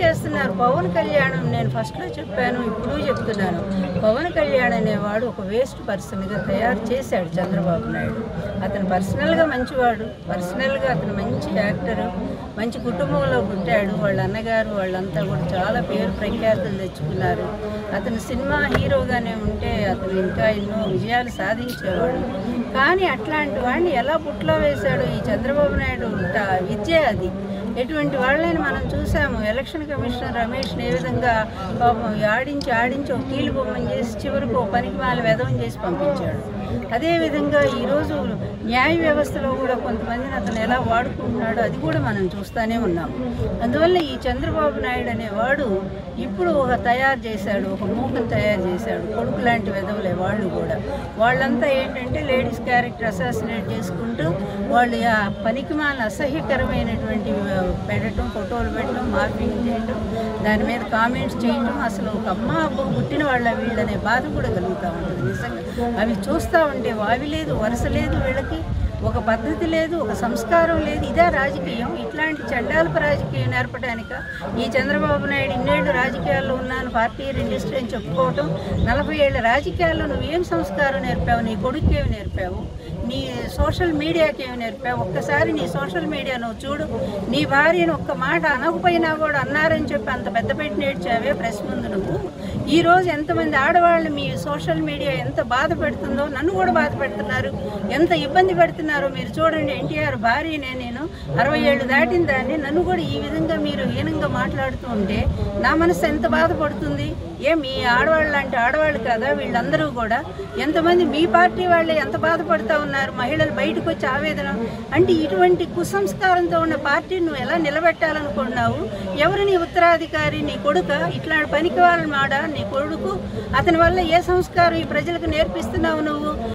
చేస్తున్నారు పవన్ కళ్యాణ్ నేను ఫస్ట్లో చెప్పాను ఇప్పుడు చెప్తున్నాను పవన్ కళ్యాణ్ అనేవాడు ఒక వేస్ట్ పర్సన్గా తయారు చేశాడు చంద్రబాబు నాయుడు అతను పర్సనల్గా మంచివాడు పర్సనల్గా అతను మంచి యాక్టర్ మంచి కుటుంబంలో పుట్టాడు వాళ్ళ అన్నగారు వాళ్ళంతా కూడా చాలా పేరు ప్రఖ్యాతులు తెచ్చుకున్నారు అతను సినిమా హీరోగానే ఉంటే అతను ఇంకా ఎన్నో విజయాలు సాధించేవాడు కానీ అట్లాంటి వాడిని ఎలా పుట్లో వేశాడు ఈ చంద్రబాబు నాయుడు ట- విద్య అది ఎటువంటి వాళ్ళని మనం చూసాము ఎలక్షన్ కమిషనర్ రమేష్ని ఏ విధంగా పాపం ఆడించి ఆడించి ఒక కీలు బొమ్మని చేసి చివరికి ఒక పనికి మాల వెధవం చేసి పంపించాడు అదేవిధంగా ఈరోజు న్యాయ వ్యవస్థలో కూడా కొంతమందిని అతను ఎలా వాడుకుంటున్నాడో అది కూడా మనం చూస్తూనే ఉన్నాం అందువల్ల ఈ చంద్రబాబు నాయుడు అనేవాడు ఇప్పుడు ఒక తయారు చేశాడు ఒక మూకను తయారు చేశాడు కొడుకు లాంటి విధవులే వాళ్ళు కూడా వాళ్ళంతా ఏంటంటే లేడీస్ క్యారెక్టర్ అసాసినేట్ చేసుకుంటూ వాళ్ళు ఆ పనికిమాల అసహ్యకరమైనటువంటి ఆ, పెట్టడం ఫోటోలు పెట్టడం మార్పింగ్ చేయటం దాని మీద కామెంట్స్ చేయటం అసలు ఒక అమ్మ అబ్బ పుట్టిన వాళ్ళ వీళ్ళనే బాధ కూడా కలుగుతూ ఉంటుంది నిజంగా అవి చూస్తూ ఉంటే వావి లేదు వరుస లేదు వీళ్ళకి ఒక పద్ధతి లేదు ఒక సంస్కారం లేదు ఇదే రాజకీయం ఇట్లాంటి చండాలపు రాజకీయం నేర్పడానిక ఈ చంద్రబాబు నాయుడు ఇన్నేళ్ళు రాజకీయాల్లో ఉన్నాను పార్టీ ఇండస్ట్రీ అని చెప్పుకోవటం నలభై ఏళ్ళ రాజకీయాల్లో నువ్వేం సంస్కారం నేర్పావు నీ కొడుకు ఏమి నేర్పావు నీ సోషల్ మీడియాకి ఏమి నేర్పావు ఒక్కసారి నీ సోషల్ మీడియా నువ్వు చూడు నీ భార్యను ఒక్క మాట అనకపోయినా కూడా అన్నారని చెప్పి అంత పెద్ద పెట్టి నేర్చావే ప్రెస్ ముందు నువ్వు ఈ రోజు ఎంతమంది ఆడవాళ్ళు మీ సోషల్ మీడియా ఎంత బాధ పెడుతుందో నన్ను కూడా బాధ పెడుతున్నారు ఎంత ఇబ్బంది పెడుతున్నారో మీరు చూడండి ఎన్టీఆర్ భార్యనే నేను అరవై ఏళ్ళు దాటిన దాన్ని నన్ను కూడా ఈ విధంగా మీరు హీనంగా మాట్లాడుతూ ఉంటే నా మనసు ఎంత బాధపడుతుంది ఏ మీ ఆడవాళ్ళు అంటే ఆడవాళ్ళు కదా వీళ్ళందరూ కూడా ఎంతమంది మీ పార్టీ వాళ్ళే ఎంత బాధపడుతూ ఉన్నారు మహిళలు బయటకు వచ్చి ఆవేదన అంటే ఇటువంటి కుసంస్కారంతో ఉన్న పార్టీని నువ్వు ఎలా నిలబెట్టాలనుకున్నావు ఎవరు నీ ఉత్తరాధికారి నీ కొడుక ఇట్లాంటి పనికి వాళ్ళ మాడ నీ కొడుకు అతని వల్ల ఏ సంస్కారం ఈ ప్రజలకు నేర్పిస్తున్నావు నువ్వు